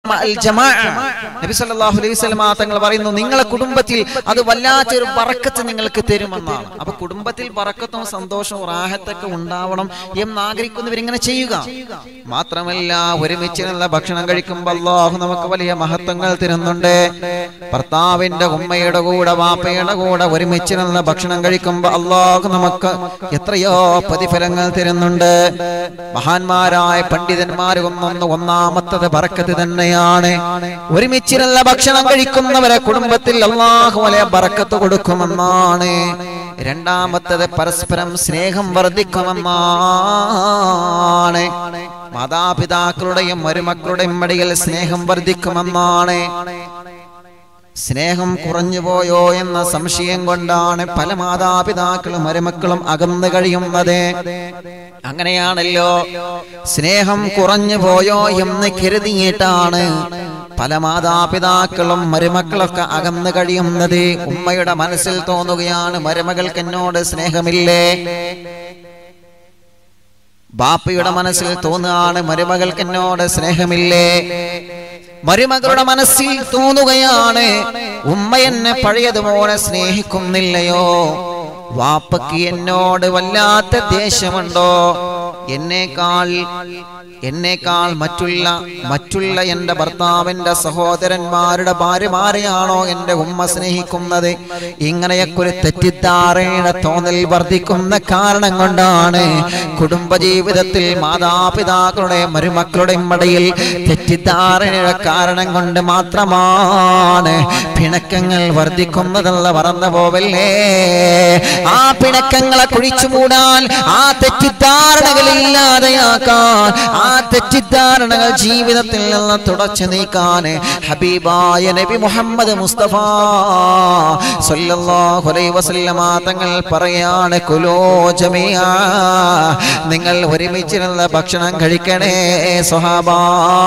മഅൽ ജമാഅ. നബി സല്ലല്ലാഹു അലൈഹി വസല്ലമ തങ്ങൾ പറയുന്നു നിങ്ങളെ കുടുംബത്തിൽ അത് വല്ലാത്തൊരു ബറക്കത്ത് നിങ്ങൾക്ക് തരുമെന്നാണ് അപ്പൊ കുടുംബത്തിൽ ബറക്കത്തും സന്തോഷവും റാഹത്തൊക്കെ ഉണ്ടാവണം എന്ന് ആഗ്രഹിക്കുന്നവർ ഇങ്ങനെ ചെയ്യുക മാത്രമല്ല ഒരുമിച്ച് നല്ല ഭക്ഷണം കഴിക്കുമ്പോൾ അല്ലാഹു നമുക്ക് വലിയ മഹത്വങ്ങൾ തരുന്നുണ്ട് ഭർത്താവിന്റെ ഉമ്മയുടെ കൂടെ വാപ്പയുടെ കൂടെ ഒരുമിച്ച് നല്ല ഭക്ഷണം കഴിക്കുമ്പോൾ അല്ലാഹു നമുക്ക് എത്രയോ പ്രതിഫലങ്ങൾ തരുന്നുണ്ട് മഹാന്മാരായ പണ്ഡിതന്മാർ ഒന്നൊന്ന് ഒന്നാമത്തത് ബറക്കത്ത് തന്നെയാണ് ഒരുമിച്ചിരുന്ന ഭക്ഷണം കഴിക്കുന്നവരെ കുടുംബത്തിൽ അള്ളാഹു വലിയ ബറക്കത്ത് കൊടുക്കുമെന്നാണ് രണ്ടാമത്തത് പരസ്പരം സ്നേഹം വർദ്ധിക്കുമെന്നാണ് മാതാപിതാക്കളുടെയും മരുമക്കളുടെയും ഇടയിൽ സ്നേഹം വർദ്ധിക്കുമെന്നാണ് സ്നേഹം കുറഞ്ഞു പോയോ എന്ന സംശയം കൊണ്ടാണ് പല മാതാപിതാക്കളും മരുമക്കളും അകന്നു കഴിയുന്നത് അങ്ങനെയാണല്ലോ സ്നേഹം കുറഞ്ഞു പോയോ എന്ന് കരുതിയിട്ടാണ് പല മാതാപിതാക്കളും മരുമക്കളൊക്കെ അകന്നു കഴിയുന്നത് ഉമ്മയുടെ മനസ്സിൽ തോന്നുകയാണ് മരുമകൾക്ക് എന്നോട് സ്നേഹമില്ലേ ബാപ്പയുടെ മനസ്സിൽ തോന്നുകയാണ് മരുമകൾക്ക് എന്നോട് സ്നേഹമില്ലേ മരുമകളുടെ മനസ്സിൽ തോന്നുകയാണ് ഉമ്മ എന്നെ പഴയതുപോലെ സ്നേഹിക്കുന്നില്ലയോ വാപ്പക്ക് എന്നോട് വല്ലാത്ത ദേഷ്യമുണ്ടോ എന്നേക്കാൾ എന്നേക്കാൾ മറ്റുള്ള മറ്റുള്ള എൻ്റെ ഭർത്താവിൻ്റെ സഹോദരന്മാരുടെ ഭാര്യമാരെയാണോ എൻ്റെ ഉമ്മ സ്നേഹിക്കുന്നത് ഇങ്ങനെയൊക്കെ ഒരു തെറ്റിദ്ധാരണയുടെ തോന്നൽ വർദ്ധിക്കുന്ന കാരണം കൊണ്ടാണ് കുടുംബജീവിതത്തിൽ മാതാപിതാക്കളുടെ മരുമക്കളുടെ ഇടയിൽ തെറ്റിദ്ധാരണയുടെ കാരണം കൊണ്ട് മാത്രമാണ് പിണക്കങ്ങൾ വർദ്ധിക്കുന്നതല്ല പറന്നു പോവല്ലേ ആ പിണക്കങ്ങളെ കുഴിച്ചു മൂടാൻ ആ തെറ്റിദ്ധാരണകൾ ഇല്ലാതെയാക്കാൻ ആ തെറ്റിദ്ധാരണകൾ ജീവിതത്തിൽ നിന്ന് തുടച്ചു നീക്കാൻ ഹബീബായ നബി മുഹമ്മദ് മുസ്തഫ സല്ലല്ലാഹു അലൈഹി വസല്ലമ തങ്ങൾ പറയാണ് കുലോ ജമിയ നിങ്ങൾ ഒരുമിച്ചിരുന്ന ഭക്ഷണം കഴിക്കണേ സ്വഹാബാ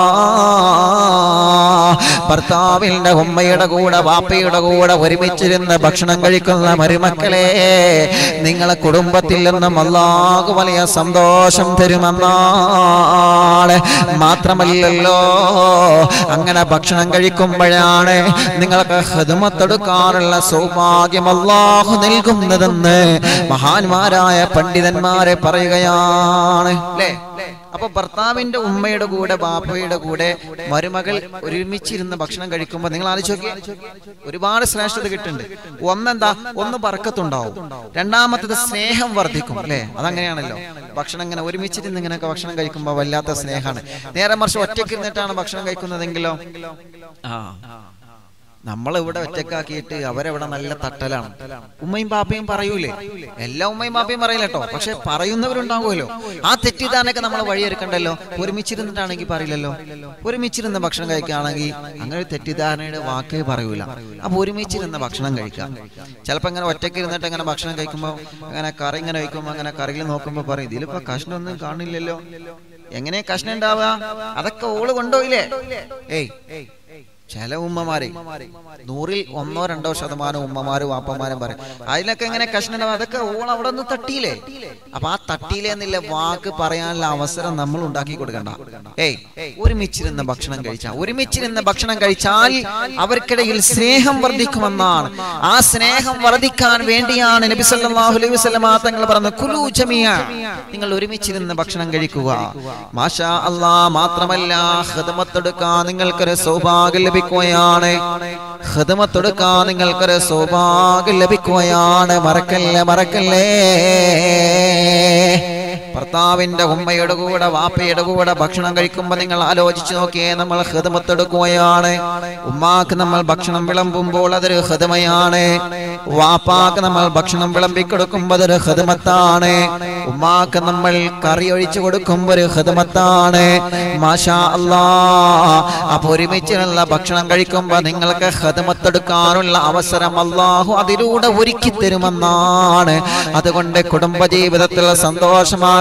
ഭർത്താവിന്റെ ഉമ്മയുടെ കൂടെ വാപ്പയുടെ കൂടെ ഒരുമിച്ചിരുന്ന് ഭക്ഷണം കഴിക്കുന്ന മരുമക്കളെ നിങ്ങളെ കുടുംബത്തിൽ നിന്നും അല്ലാഹു വലിയ സന്തോഷം തരുമെന്നാണ് മാത്രമല്ലല്ലോ അങ്ങനെ ഭക്ഷണം കഴിക്കുമ്പോഴാണ് നിങ്ങൾക്ക് ഹൃദമത്തെടുക്കാനുള്ള സൗഭാഗ്യം അല്ലാഹു നൽകുന്നതെന്ന് മഹാന്മാരായ പണ്ഡിതന്മാരെ പറയുകയാണ് അല്ലേ അപ്പൊ ഭർത്താവിന്റെ ഉമ്മയുടെ കൂടെ ബാപ്പയുടെ കൂടെ മരുമകൾ ഒരുമിച്ചിരുന്ന് ഭക്ഷണം കഴിക്കുമ്പോൾ നിങ്ങൾ ആലോചിച്ച് നോക്കിയേ ഒരുപാട് ശ്രേഷ്ഠത കിട്ടുന്നുണ്ട് ഒന്നെന്താ ഒന്ന് പറക്കത്തുണ്ടാവും രണ്ടാമത്തത് സ്നേഹം വർദ്ധിക്കും അല്ലേ അതങ്ങനെയാണല്ലോ ഭക്ഷണം ഇങ്ങനെ ഒരുമിച്ചിരുന്ന് ഇങ്ങനെയൊക്കെ ഭക്ഷണം കഴിക്കുമ്പോൾ വല്ലാത്ത സ്നേഹമാണ് നേരെ മറിച്ച് ഒറ്റയ്ക്ക് ഇരുന്നിട്ടാണ് ഭക്ഷണം കഴിക്കുന്നതെങ്കിലോ ആ നമ്മളെ ഇവിടെ ഒറ്റക്കാക്കിയിട്ട് അവരെവിടെ നല്ല തട്ടലാണ് ഉമ്മയും പാപ്പയും പറയൂലേ എല്ലാ ഉമ്മയും പാപ്പയും പറയില്ല കേട്ടോ പക്ഷെ പറയുന്നവരുണ്ടാവുമല്ലോ ആ തെറ്റിദ്ധാരണയൊക്കെ നമ്മൾ വഴിയെടുക്കണ്ടല്ലോ ഒരുമിച്ചിരുന്നിട്ടാണെങ്കിൽ പറയില്ലല്ലോ ഒരുമിച്ചിരുന്ന് ഭക്ഷണം കഴിക്കുകയാണെങ്കിൽ അങ്ങനെ ഒരു തെറ്റിദ്ധാരണയുടെ വാക്കേ പറയൂല അപ്പൊ ഒരുമിച്ചിരുന്ന് ഭക്ഷണം കഴിക്കാം ചിലപ്പോ ഇങ്ങനെ ഒറ്റയ്ക്ക് ഇരുന്നിട്ട് ഇങ്ങനെ ഭക്ഷണം കഴിക്കുമ്പോൾ അങ്ങനെ കറി ഇങ്ങനെ വയ്ക്കുമ്പോൾ അങ്ങനെ കറിയിൽ നോക്കുമ്പോൾ പറയും ഇതിലിപ്പോ കഷ്ണമൊന്നും കാണില്ലല്ലോ എങ്ങനെ കഷ്ണം ഉണ്ടാവുക അതൊക്കെ ഓള് കൊണ്ടുപോയില്ലേ ഏയ് ചില ഉമ്മമാരെ നൂറിൽ ഒന്നോ രണ്ടോ ശതമാനം ഉമ്മമാരും വാപ്പമാരും പറയും അതിലൊക്കെ എങ്ങനെ കഷ്ണം അതൊക്കെ ഓൾ അവിടെ നിന്ന് തട്ടിയില്ലേ അപ്പൊ ആ തട്ടിയില്ലേ എന്നില്ല വാക്ക് പറയാനുള്ള അവസരം നമ്മൾ ഉണ്ടാക്കി കൊടുക്കണ്ട ഏയ് ഒരുമിച്ചിരുന്ന് ഭക്ഷണം കഴിച്ചാൽ ഒരുമിച്ചിരുന്ന് ഭക്ഷണം കഴിച്ചാൽ അവർക്കിടയിൽ സ്നേഹം വർദ്ധിക്കുമെന്നാണ് ആ സ്നേഹം വർദ്ധിക്കാൻ വേണ്ടിയാണ് നബി സല്ലല്ലാഹു അലൈഹി വസല്ലമ തങ്ങൾ പറഞ്ഞത് കുലു ജമിയ നിങ്ങൾ ഒരുമിച്ചിരുന്ന് ഭക്ഷണം കഴിക്കുക മാഷാ അല്ലാ മാത്രമല്ല ഖിദ്മത്തെടുക്കാൻ നിങ്ങൾക്കൊരു സൗഭാഗ്യം ലഭിക്കുകയാണ് ഖിദ്മത്തെടുക്കാൻ നിങ്ങൾക്കൊരു സൗഭാഗ്യം ലഭിക്കുകയാണ് മറക്കല്ലേ മറക്കല്ലേ ഭർത്താവിന്റെ ഉമ്മയുടെ കൂടെ വാപ്പയുടെ കൂടെ ഭക്ഷണം കഴിക്കുമ്പോൾ നിങ്ങൾ ആലോചിച്ച് നോക്കിയേ നമ്മൾ ഹൃദമത്തെടുക്കുകയാണ് ഉമ്മാക്ക് നമ്മൾ ഭക്ഷണം വിളമ്പുമ്പോൾ അതൊരു ഹൃദമയാണ് വാപ്പാക്ക് നമ്മൾ ഭക്ഷണം വിളമ്പി കൊടുക്കുമ്പോൾ അതൊരു ഹൃദമത്താണ് ഉമ്മാക്ക് നമ്മൾ കറി ഒഴിച്ചു കൊടുക്കുമ്പോൾ ഒരു ഹൃദമത്താണ് മാഷാ അല്ലാ അപ്പൊ ഒരുമിച്ചിനുള്ള ഭക്ഷണം കഴിക്കുമ്പോൾ നിങ്ങൾക്ക് ഹൃദമത്തെടുക്കാനുള്ള അവസരം അള്ളാഹു അതിലൂടെ ഒരുക്കി തരുമെന്നാണ് അതുകൊണ്ട് കുടുംബജീവിതത്തിൽ സന്തോഷമാ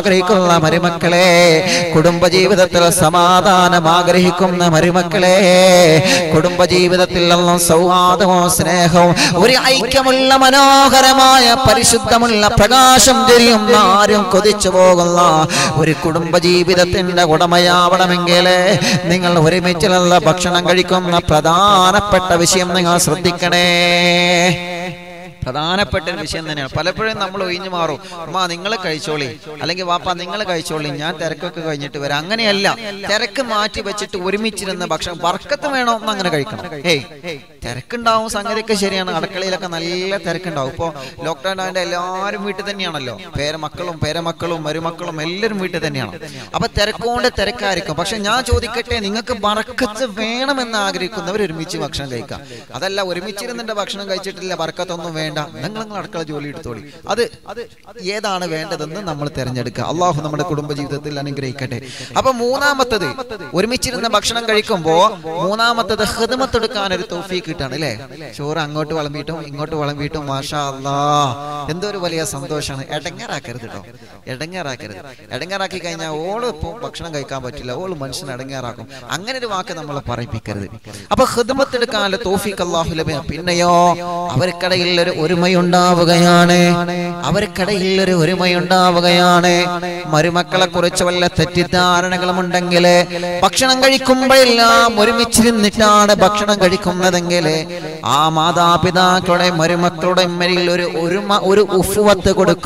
ആഗ്രഹിക്കുന്ന മരുമക്കളെ കുടുംബജീവിതത്തിൽ സമാധാനം ആഗ്രഹിക്കുന്ന മരുമക്കളെ കുടുംബജീവിതത്തിൽ നിന്നും സൗഹാർദ്ദവും സ്നേഹവും ഒരു ഐക്യമുള്ള മനോഹരമായ പരിശുദ്ധമുള്ള പ്രകാശം ചെരിയുന്ന ആരും കൊതിച്ചു പോകുന്ന ഒരു കുടുംബജീവിതത്തിന്റെ ഉടമയാവണമെങ്കിൽ നിങ്ങൾ ഒരുമിച്ചുള്ള ഭക്ഷണം കഴിക്കുന്ന പ്രധാനപ്പെട്ട വിഷയം നിങ്ങൾ ശ്രദ്ധിക്കണേ പ്രധാനപ്പെട്ട ഒരു വിഷയം തന്നെയാണ് പലപ്പോഴും നമ്മൾ ഒഴിഞ്ഞു മാറും അമ്മ നിങ്ങൾ കഴിച്ചോളി അല്ലെങ്കിൽ വാപ്പ നിങ്ങൾ കഴിച്ചോളി ഞാൻ തിരക്കൊക്കെ കഴിഞ്ഞിട്ട് വരാം അങ്ങനെയല്ല തിരക്ക് മാറ്റി വെച്ചിട്ട് ഒരുമിച്ചിരുന്ന ഭക്ഷണം വർക്കത്ത് വേണോ എന്ന് അങ്ങനെ കഴിക്കണം ഏയ് തിരക്കുണ്ടാവും സംഗതിയൊക്കെ ശരിയാണ് അടുക്കളയിലൊക്കെ നല്ല തിരക്കുണ്ടാവും ഇപ്പോൾ ലോക്ക്ഡൌൺ ആയതിന്റെ എല്ലാവരും വീട്ടിൽ തന്നെയാണല്ലോ പേരമക്കളും പേരമക്കളും മരുമക്കളും എല്ലാവരും വീട്ടിൽ തന്നെയാണ് അപ്പൊ തിരക്കുകൊണ്ട് തിരക്കായിരിക്കും പക്ഷെ ഞാൻ ചോദിക്കട്ടെ നിങ്ങൾക്ക് ബറക്കത്ത് വേണമെന്ന് ആഗ്രഹിക്കുന്നവർ ഒരുമിച്ച് ഭക്ഷണം കഴിക്കാം അതല്ല ഒരുമിച്ചിരുന്നിട്ട് ഭക്ഷണം കഴിച്ചിട്ടില്ല ബറക്കത്തൊന്നും വേണ്ട നിങ്ങൾ നിങ്ങൾ അടുക്കള ജോലി എടുത്തോളി അത് ഏതാണ് വേണ്ടതെന്ന് നമ്മൾ തിരഞ്ഞെടുക്കുക അള്ളാഹു നമ്മുടെ കുടുംബജീവിതത്തിൽ അനുഗ്രഹിക്കട്ടെ അപ്പൊ മൂന്നാമത്തത് ഒരുമിച്ചിരുന്ന് ഭക്ഷണം കഴിക്കുമ്പോ മൂന്നാമത്തത് ഹൃദമത്തെടുക്കാൻ ഒരു തോഫീക്ക് കിട്ടാണ് അല്ലേ ചോറ് അങ്ങോട്ട് വിളമ്പിയിട്ടും ഇങ്ങോട്ട് വിളമ്പിയിട്ടും മാഷാ അല്ലാ എന്തൊരു വലിയ സന്തോഷമാണ് എടങ്ങേറാക്കരുത് കേട്ടോ എടങ്ങേറാക്കരുത് എടങ്ങേറാക്കി കഴിഞ്ഞാൽ ഓള് ഇപ്പൊ ഭക്ഷണം കഴിക്കാൻ പറ്റില്ല ഓള് മനുഷ്യനെ എടങ്ങേറാക്കും അങ്ങനെ ഒരു വാക്ക് നമ്മൾ പറയിപ്പിക്കരുത് അപ്പൊ ഹൃദമത്തെടുക്കാനുള്ള തോഫീക്ക് അള്ളാഹു ലഭ്യ പിന്നെയോ അവർക്കിടയിൽ ഒരു ഒരുമയുണ്ടാവുകയാണ് അവർക്കിടയിൽ ഒരു ഒരുമയുണ്ടാവുകയാണ് മരുമക്കളെ കുറിച്ച് വല്ല തെറ്റിദ്ധാരണകളും ഉണ്ടെങ്കിൽ ഭക്ഷണം കഴിക്കുമ്പോഴെല്ലാം ഒരുമിച്ചിരുന്നിട്ടാണ് ഭക്ഷണം കഴിക്കുന്നതെങ്കിൽ ആ മാതാപിതാക്കളുടെ മരുമക്കളുടെ മേലിൽ ഒരു ഒരുമ ഒരു ഉഫുവത്ത്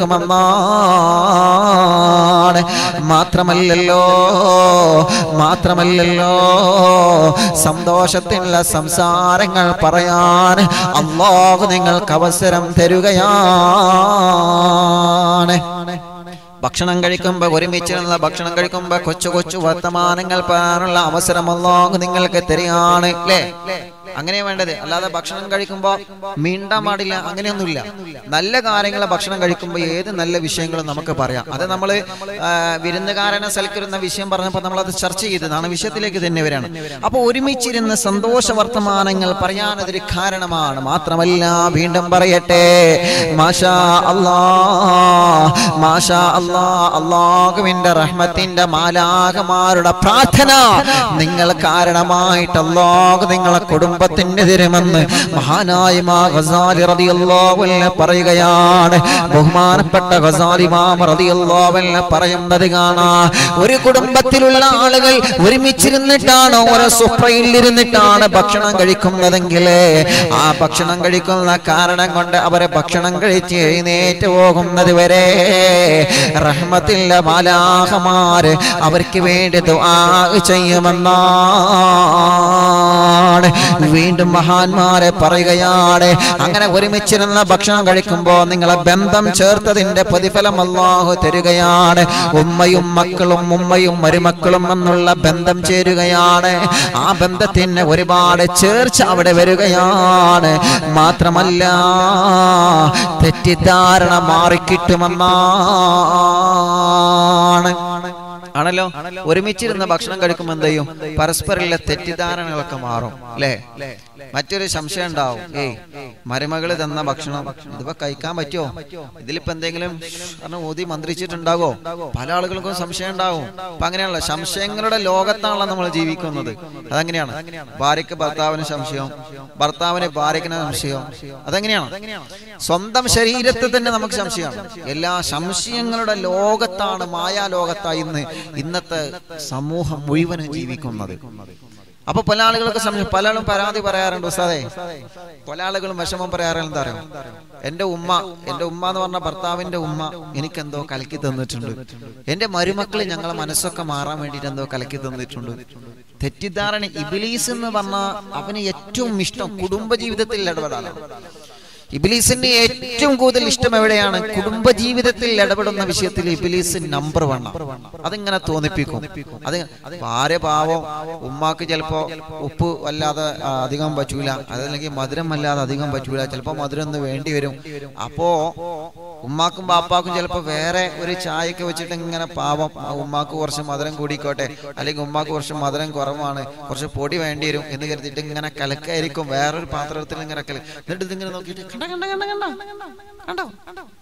കൊടുക്കുമെന്നാണ് മാത്രമല്ലല്ലോ മാത്രമല്ലല്ലോ സന്തോഷത്തിനുള്ള സംസാരങ്ങൾ പറയാൻ അള്ളാഹു നിങ്ങൾക്ക് അവസരം തരുകയാണ് ഭക്ഷണം കഴിക്കുമ്പോ ഒരുമിച്ചിരുന്ന ഭക്ഷണം കഴിക്കുമ്പോ കൊച്ചു കൊച്ചു വർത്തമാനങ്ങൾ പറയാനുള്ള അവസരം അല്ലാഹു നിങ്ങൾക്ക് തരികയാണ് അല്ലേ അങ്ങനെ വേണ്ടത് അല്ലാതെ ഭക്ഷണം കഴിക്കുമ്പോ മീണ്ടാൻ പാടില്ല അങ്ങനെയൊന്നുമില്ല നല്ല കാര്യങ്ങൾ ഭക്ഷണം കഴിക്കുമ്പോൾ ഏത് നല്ല വിഷയങ്ങളും നമുക്ക് പറയാം അത് നമ്മൾ വിരുന്നുകാരനെ സൽക്കരിക്കുന്ന വിഷയം പറഞ്ഞപ്പോൾ നമ്മൾ അത് ചർച്ച ചെയ്തതാണ് വിഷയത്തിലേക്ക് തന്നെ വരാണ് അപ്പൊ ഒരുമിച്ചിരുന്ന് സന്തോഷ വർത്തമാനങ്ങൾ പറയാനതൊരു കാരണമാണ് മാത്രമല്ല വീണ്ടും പറയട്ടെ മാഷാ അല്ലാ മാഷാ അല്ലാ അള്ളാഹുവിന്റെ റഹ്മത്തിന്റെ മാലാകമാരുടെ പ്രാർത്ഥന നിങ്ങൾ കാരണമായിട്ട് അള്ളാഹു നിങ്ങളെ കുടുംബത്തിന്റെ തിരുമെന്ന് മഹാനായ മാ ഖസാലി റളിയല്ലാഹു അൻഹു പറയുകയാണ് ബഹുമാനപ്പെട്ട ഖസാലി മാം റളിയല്ലാഹു അൻഹു പറയുന്നത് കാണാ ഒരു കുടുംബത്തിലുള്ള ആളുകൾ ഒരുമിച്ചിരുന്നിട്ടാണ് ഓരോ സുപ്രയിൽ ഇരുന്നിട്ടാണ് ഭക്ഷണം കഴിക്കുന്നതെങ്കിൽ ആ ഭക്ഷണം കഴിക്കുന്ന കാരണം കൊണ്ട് അവരെ ഭക്ഷണം കഴിച്ച് എഴുന്നേറ്റ് പോകുന്നത് വരെ റഹ്മത്തില്ല മാലാഹമാര് അവർക്ക് വേണ്ടി ദുആ ചെയ്യുമെന്നാണ് വീണ്ടും മഹാന്മാരെ പറയുകയാണ് അങ്ങനെ ഒരുമിച്ചിരുന്ന ഭക്ഷണം കഴിക്കുമ്പോൾ നിങ്ങളെ ബന്ധം ചേർത്തതിന്റെ പ്രതിഫലം അള്ളാഹു തരികയാണ് ഉമ്മയും മക്കളും ഉമ്മയും മരുമക്കളും എന്നുള്ള ബന്ധം ചേരുകയാണ് ആ ബന്ധത്തിന് ഒരുപാട് ചേർച്ച അവിടെ വരികയാണ് മാത്രമല്ല തെറ്റിദ്ധാരണ മാറിക്കിട്ടുമെന്നാണ് ആണല്ലോ ഒരുമിച്ചിരുന്ന് ഭക്ഷണം കഴിക്കുമ്പോൾ എന്ത് ചെയ്യും പരസ്പരമുള്ള തെറ്റിദ്ധാരണകളൊക്കെ മാറും അല്ലേ മറ്റൊരു സംശയം ഉണ്ടാവും ഏയ് മരുമകള് തന്ന ഭക്ഷണം ഇതിപ്പോ കഴിക്കാൻ പറ്റുമോ ഇതിലിപ്പോ എന്തെങ്കിലും കാരണം ഊതി മന്ത്രിച്ചിട്ടുണ്ടാവോ പല ആളുകൾക്കും സംശയം ഉണ്ടാവും അപ്പൊ അങ്ങനെയാണല്ലോ സംശയങ്ങളുടെ ലോകത്താണല്ലോ നമ്മൾ ജീവിക്കുന്നത് അതങ്ങനെയാണ് ഭാര്യക്ക് ഭർത്താവിന് സംശയം ഭർത്താവിന് ഭാര്യക്കിന് സംശയം അതെങ്ങനെയാണ് സ്വന്തം ശരീരത്തിൽ തന്നെ നമുക്ക് സംശയമാണ് എല്ലാ സംശയങ്ങളുടെ ലോകത്താണ് മായാ ലോകത്തായി ഇന്ന് ഇന്നത്തെ സമൂഹം മുഴുവനും ജീവിക്കുന്നത് അപ്പൊ പല ആളുകൾക്ക് സംശയം പല ആളും പരാതി പറയാറുണ്ട് ഉസ്താദേ പല ആളുകളും വിഷമം പറയാറുണ്ട് എന്താ അറിയോ എന്റെ ഉമ്മ എന്റെ ഉമ്മ എന്ന് പറഞ്ഞ ഭർത്താവിന്റെ ഉമ്മ എനിക്കെന്തോ കലക്കി തന്നിട്ടുണ്ട് എന്റെ മരുമക്കൾ ഞങ്ങളെ മനസ്സൊക്കെ മാറാൻ വേണ്ടിയിട്ട് എന്തോ കലക്കി തന്നിട്ടുണ്ട് തെറ്റിദ്ധാരണ ഇബിലീസ് എന്ന് പറഞ്ഞ അവന് ഏറ്റവും ഇഷ്ടം കുടുംബജീവിതത്തിൽ ഇടപെടാനാണ് ഇബിലീസിന്റെ ഏറ്റവും കൂടുതൽ ഇഷ്ടം എവിടെയാണ് കുടുംബജീവിതത്തിൽ ഇടപെടുന്ന വിഷയത്തിൽ ഇബിലീസ് നമ്പർ വൺ അതിങ്ങനെ തോന്നിപ്പിക്കും അത് ഭാര്യ പാവം ഉമ്മാക്ക് ചിലപ്പോ ഉപ്പ് വല്ലാതെ ആ, അധികം പറ്റൂല അതല്ലെങ്കിൽ മധുരം വല്ലാതെ അധികം പറ്റൂല ചിലപ്പോ മധുരം ഒന്ന് വേണ്ടി വരും അപ്പോ ഉമ്മാക്കും ബാപ്പാക്കും ചിലപ്പോ വേറെ ഒരു ചായയൊക്കെ വെച്ചിട്ട് ഇങ്ങനെ പാവം ആ ഉമ്മാക്ക് കുറച്ച് മധുരം കൂടിക്കോട്ടെ അല്ലെങ്കിൽ ഉമ്മാക്ക് കുറച്ച് മധുരം കുറവാണ് കുറച്ച് പൊടി വേണ്ടി വരും എന്ന് കരുതിയിട്ട് ഇങ്ങനെ കലക്കായിരിക്കും വേറൊരു പാത്രത്തിൽ ഇങ്ങനെ കല എന്നിട്ട് ഇതിങ്ങനെ നോക്കിയിട്ട് കണ്ട കണ്ട കണ്ട കണ്ട കണ്ടോ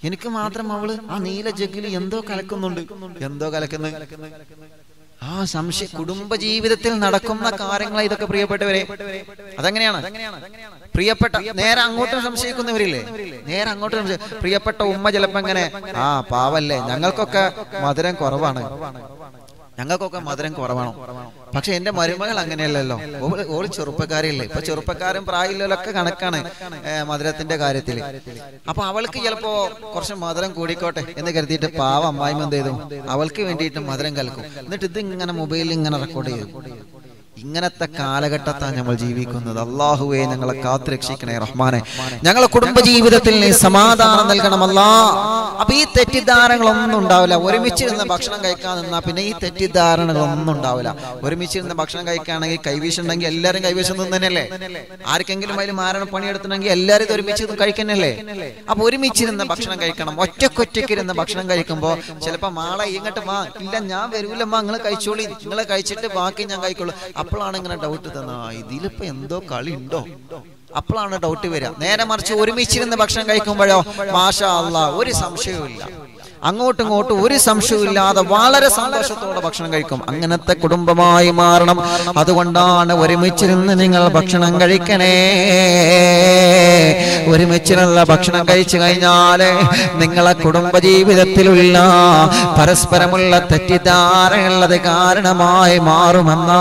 എനിക്ക് മാത്രം അവള് ആ നീല ജഗ്ഗിൽ എന്തോ കലക്കുന്നുണ്ട് എന്തോ കലക്കുന്നു ആ സംശയ കുടുംബ ജീവിതത്തിൽ നടക്കുന്ന കാര്യങ്ങളാണ് ഇതൊക്കെ പ്രിയപ്പെട്ടവരെ അതെങ്ങനെയാണ് പ്രിയപ്പെട്ട നേരെ അങ്ങോട്ടും സംശയിക്കുന്നവരില്ലേ നേരെ അങ്ങോട്ടും സംശയ പ്രിയപ്പെട്ട ഉമ്മ ചിലപ്പോ എങ്ങനെ ആ പാവല്ലേ ഞങ്ങൾക്കൊക്കെ മധുരം കുറവാണ് ഞങ്ങൾക്കൊക്കെ മധുരം കുറവാണ് പക്ഷെ എന്റെ മരുമകൾ അങ്ങനെയല്ലല്ലോ ഓള് ഓള് ചെറുപ്പക്കാരില്ലേ ഇപ്പൊ ചെറുപ്പക്കാരും പ്രായമില്ലൊക്കെ കണക്കാണ് ഏ, മധുരത്തിന്റെ കാര്യത്തിൽ അപ്പൊ അവൾക്ക് ചിലപ്പോ കുറച്ച് മധുരം കൂടിക്കോട്ടെ എന്ന് കരുതിയിട്ട് പാവ അമ്മായിമ എന്ത് ചെയ്തു അവൾക്ക് വേണ്ടിയിട്ട് മധുരം കലക്കും എന്നിട്ട് ഇത് ഇങ്ങനെ മൊബൈലിൽ ഇങ്ങനെ റെക്കോർഡ് ചെയ്തു ഇങ്ങനത്തെ കാലഘട്ടത്താണ് നമ്മൾ ജീവിക്കുന്നത് അള്ളാഹുവെ ഞങ്ങളെ കാത്തു രക്ഷിക്കണേ റഹ്മാനെ ഞങ്ങളെ കുടുംബ ജീവിതത്തിൽ നീ സമാധാനം നൽകണമല്ലാ അപ്പൊ ഈ തെറ്റിദ്ധാരണകളൊന്നും ഉണ്ടാവില്ല ഒരുമിച്ചിരുന്ന് ഭക്ഷണം കഴിക്കാൻ നിന്നാ പിന്നെ ഈ തെറ്റിദ്ധാരണകളൊന്നും ഉണ്ടാവില്ല ഒരുമിച്ചിരുന്ന് ഭക്ഷണം കഴിക്കുകയാണെങ്കിൽ കൈവീശുണ്ടെങ്കിൽ എല്ലാവരും കൈവശം തന്നെയല്ലേ ആർക്കെങ്കിലും അതിൽ മാരണം പണിയെടുത്തിട്ടുണ്ടെങ്കിൽ എല്ലാവരും ഇത് ഒരുമിച്ച് ഇരുന്ന് കഴിക്കുന്നല്ലേ അപ്പൊ ഒരുമിച്ചിരുന്ന് ഭക്ഷണം കഴിക്കണം ഒറ്റക്കൊറ്റയ്ക്കിരുന്ന് ഭക്ഷണം കഴിക്കുമ്പോൾ ചിലപ്പോ മാളെ ഇങ്ങോട്ട് വാ ഇല്ല ഞാൻ വരൂലമ്മ നിങ്ങൾ കഴിച്ചോളി നിങ്ങൾ കഴിച്ചിട്ട് ബാക്കി ഞാൻ കഴിക്കുള്ളൂ അപ്പോഴാണ് ഇങ്ങനെ ഡൗട്ട് തന്ന ഇതിലിപ്പോ എന്തോ കളി ഉണ്ടോ അപ്പോഴാണ് ഡൗട്ട് വരിക നേരെ മറിച്ച് ഒരുമിച്ചിരുന്ന് ഭക്ഷണം കഴിക്കുമ്പോഴോ മാഷാ അല്ലാ ഒരു സംശയവും ഇല്ല അങ്ങോട്ടും ഇങ്ങോട്ടും ഒരു സംശയവും വളരെ സന്തോഷത്തോടെ ഭക്ഷണം കഴിക്കും അങ്ങനത്തെ കുടുംബമായി മാറണം അതുകൊണ്ടാണ് ഒരുമിച്ചിരുന്ന് നിങ്ങൾ ഭക്ഷണം കഴിക്കണേ ഒരുമിച്ചിരുന്ന ഭക്ഷണം കഴിച്ചു കഴിഞ്ഞാല് നിങ്ങളെ കുടുംബ ജീവിതത്തിലുള്ള പരസ്പരമുള്ള തെറ്റിദ്ധാരണയുള്ളത് കാരണമായി മാറുമെന്നാ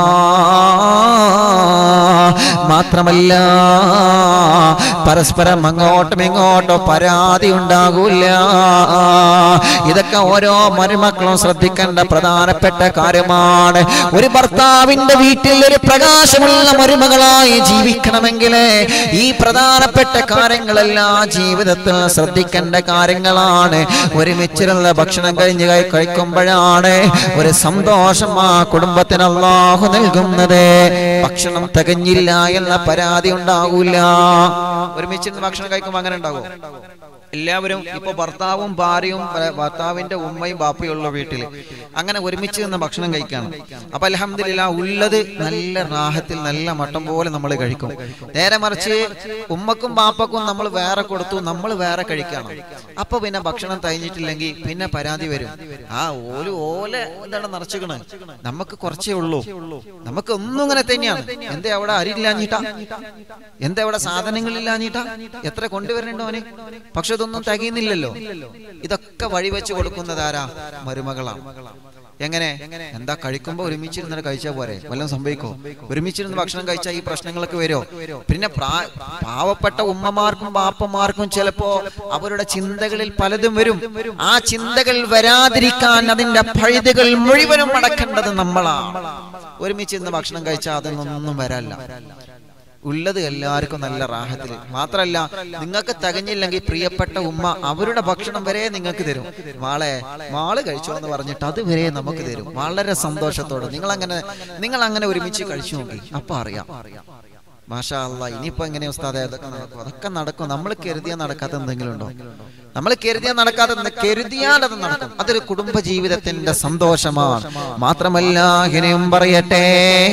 മാത്രമല്ല പരസ്പരം അങ്ങോട്ടും ഇങ്ങോട്ടും പരാതി ഉണ്ടാകൂല ഇതൊക്കെ ഓരോ മരുമക്കളും ശ്രദ്ധിക്കേണ്ട പ്രധാനപ്പെട്ട കാര്യമാണ് ഒരു ഭർത്താവിന്റെ വീട്ടിൽ ഒരു പ്രകാശമുള്ള മരുമകളായി ജീവിക്കണമെങ്കിൽ ഈ പ്രധാനപ്പെട്ട കാര്യങ്ങളെല്ലാം ജീവിതത്തിൽ ശ്രദ്ധിക്കേണ്ട കാര്യങ്ങളാണ് ഒരുമിച്ചിരുന്ന ഭക്ഷണം കഴിഞ്ഞ് കഴി- കഴിക്കുമ്പോഴാണ് ഒരു സന്തോഷം ആ കുടുംബത്തിന് അള്ളാഹു നൽകുന്നത് ഭക്ഷണം തികഞ്ഞില്ല എന്ന പരാതി ഉണ്ടാകൂല ഒരുമിച്ചിരുന്ന് ഭക്ഷണം കഴിക്കുമ്പോൾ അങ്ങനെ ഉണ്ടാകും എല്ലാവരും ഇപ്പൊ ഭർത്താവും ഭാര്യയും ഭ- ഭർത്താവിന്റെ ഉമ്മയും ബാപ്പയും ഉള്ള വീട്ടിൽ അങ്ങനെ ഒരുമിച്ച് നിന്ന് ഭക്ഷണം കഴിക്കാണ് അപ്പൊ അലഹമില്ല ഉള്ളത് നല്ല റാഹത്തിൽ നല്ല മട്ടം പോലെ നമ്മൾ കഴിക്കും നേരെ മറിച്ച് ഉമ്മക്കും ബാപ്പക്കും നമ്മൾ വേറെ കൊടുത്തു നമ്മൾ വേറെ കഴിക്കണം അപ്പൊ പിന്നെ ഭക്ഷണം തയ്ഞ്ഞിട്ടില്ലെങ്കിൽ പിന്നെ പരാതി വരും ആ ഓല് ഓല എന്താണ് നിറച്ചിക്കണ് നമുക്ക് കുറച്ചേ ഉള്ളൂ നമുക്ക് ഒന്നും ഇങ്ങനെ തന്നെയാണ് എന്താ അവിടെ അരിയില്ലാഞ്ഞിട്ടാ എന്താ അവിടെ സാധനങ്ങളില്ലാഞ്ഞിട്ടാ എത്ര കൊണ്ടുവരണ്ടോ അവന് പക്ഷെ ഇതൊന്നും തികയുന്നില്ലല്ലോ ഇതൊക്കെ വഴിവെച്ച് കൊടുക്കുന്നത് ആരാ മരുമകളാണ് എങ്ങനെ എന്താ കഴിക്കുമ്പോ ഒരുമിച്ചിരുന്നിട്ട് കഴിച്ചാൽ പോരെ വല്ലതും സംഭവിക്കോ ഒരുമിച്ചിരുന്ന് ഭക്ഷണം കഴിച്ചാൽ ഈ പ്രശ്നങ്ങളൊക്കെ വരുമോ പിന്നെ പ്രാ- പാവപ്പെട്ട ഉമ്മമാർക്കും ബാപ്പമാർക്കും ചിലപ്പോ അവരുടെ ചിന്തകളിൽ പലതും വരും ആ ചിന്തകൾ വരാതിരിക്കാൻ അതിന്റെ പഴുതുകൾ മുഴുവനും അടക്കേണ്ടത് നമ്മളാണ് ഒരുമിച്ചിരുന്ന് ഭക്ഷണം കഴിച്ചാൽ അതൊന്നും വരാല്ല ഉള്ളത് എല്ലാവർക്കും നല്ല റാഹത്തിൽ മാത്രല്ല നിങ്ങൾക്ക് തികഞ്ഞില്ലെങ്കിൽ പ്രിയപ്പെട്ട ഉമ്മ അവരുടെ ഭക്ഷണം വരെ നിങ്ങൾക്ക് തരും മാളെ മാള് കഴിച്ചോ എന്ന് പറഞ്ഞിട്ട് അത് വരെ നമുക്ക് തരും വളരെ സന്തോഷത്തോടെ നിങ്ങൾ അങ്ങനെ നിങ്ങൾ അങ്ങനെ ഒരുമിച്ച് കഴിച്ചു നോക്കി അപ്പൊ അറിയാം മാഷാ അല്ല ഇനിയിപ്പോ എങ്ങനെ ഉസ്താദെ അതൊക്കെ നടക്കും അതൊക്കെ നടക്കും നമ്മൾ കരുതിയാൽ നടക്കാത്ത എന്തെങ്കിലും ഉണ്ടോ നമ്മൾ കരുതിയാൽ നടക്കാത്ത എന്ത്? കരുതിയാൽ അത് നടക്കും അതൊരു കുടുംബ ജീവിതത്തിന്റെ സന്തോഷമാണ് മാത്രമല്ല ഇനിയും പറയട്ടെ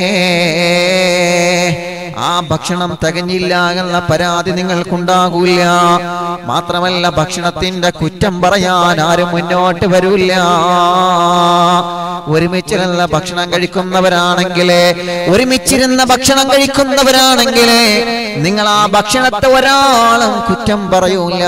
ആ ഭക്ഷണം തികഞ്ഞില്ല എന്ന പരാതി നിങ്ങൾക്കുണ്ടാകൂല മാത്രമല്ല ഭക്ഷണത്തിന്റെ കുറ്റം പറയാൻ ആരും മുന്നോട്ട് വരൂല ഒരുമിച്ചിരുന്ന ഭക്ഷണം കഴിക്കുന്നവരാണെങ്കിൽ ഒരുമിച്ചിരുന്ന ഭക്ഷണം കഴിക്കുന്നവരാണെങ്കിൽ നിങ്ങൾ ആ ഭക്ഷണത്തെ ഒരാളും കുറ്റം പറയൂല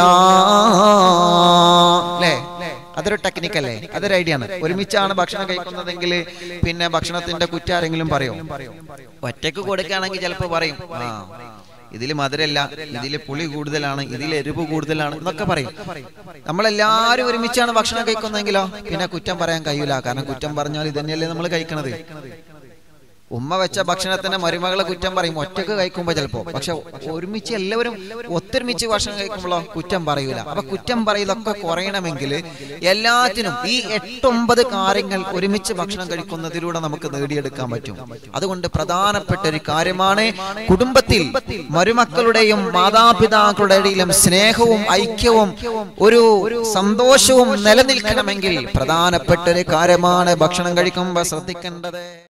അല്ലേ അതൊരു ടെക്നിക്കല്ലേ അതൊരു ഐഡിയ ആണ് ഒരുമിച്ചാണ് ഭക്ഷണം കഴിക്കുന്നതെങ്കിൽ പിന്നെ ഭക്ഷണത്തിന്റെ കുറ്റം ആരെങ്കിലും പറയും ഒറ്റക്ക് കൊടുക്കുകയാണെങ്കിൽ ചിലപ്പോൾ പറയും ആ ഇതിൽ മധുരല്ല ഇതിൽ പുളി കൂടുതലാണ് ഇതിൽ എരിവ് കൂടുതലാണ് എന്നൊക്കെ പറയും നമ്മളെല്ലാരും ഒരുമിച്ചാണ് ഭക്ഷണം കഴിക്കുന്നതെങ്കിലോ പിന്നെ കുറ്റം പറയാൻ കഴിയൂല കാരണം കുറ്റം പറഞ്ഞാൽ ഇതന്നെയല്ലേ നമ്മൾ കഴിക്കണത് ഉമ്മ വെച്ച ഭക്ഷണത്തിന് മരുമകളെ കുറ്റം പറയും ഒറ്റക്ക് കഴിക്കുമ്പോ ചിലപ്പോ പക്ഷെ ഒരുമിച്ച് എല്ലാവരും ഒത്തൊരുമിച്ച് ഭക്ഷണം കഴിക്കുമ്പോഴോ കുറ്റം പറയൂല അപ്പൊ കുറ്റം പറയലൊക്കെ കുറയണമെങ്കിൽ എല്ലാത്തിനും ഈ എട്ടൊമ്പത് കാര്യങ്ങൾ ഒരുമിച്ച് ഭക്ഷണം കഴിക്കുന്നതിലൂടെ നമുക്ക് നേടിയെടുക്കാൻ പറ്റും അതുകൊണ്ട് പ്രധാനപ്പെട്ട ഒരു കാര്യമാണ് കുടുംബത്തിൽ മരുമക്കളുടെയും മാതാപിതാക്കളുടെ ഇടയിലും സ്നേഹവും ഐക്യവും ഒരു സന്തോഷവും നിലനിൽക്കണമെങ്കിൽ പ്രധാനപ്പെട്ട ഒരു കാര്യമാണ് ഭക്ഷണം കഴിക്കുമ്പോൾ ശ്രദ്ധിക്കേണ്ടത്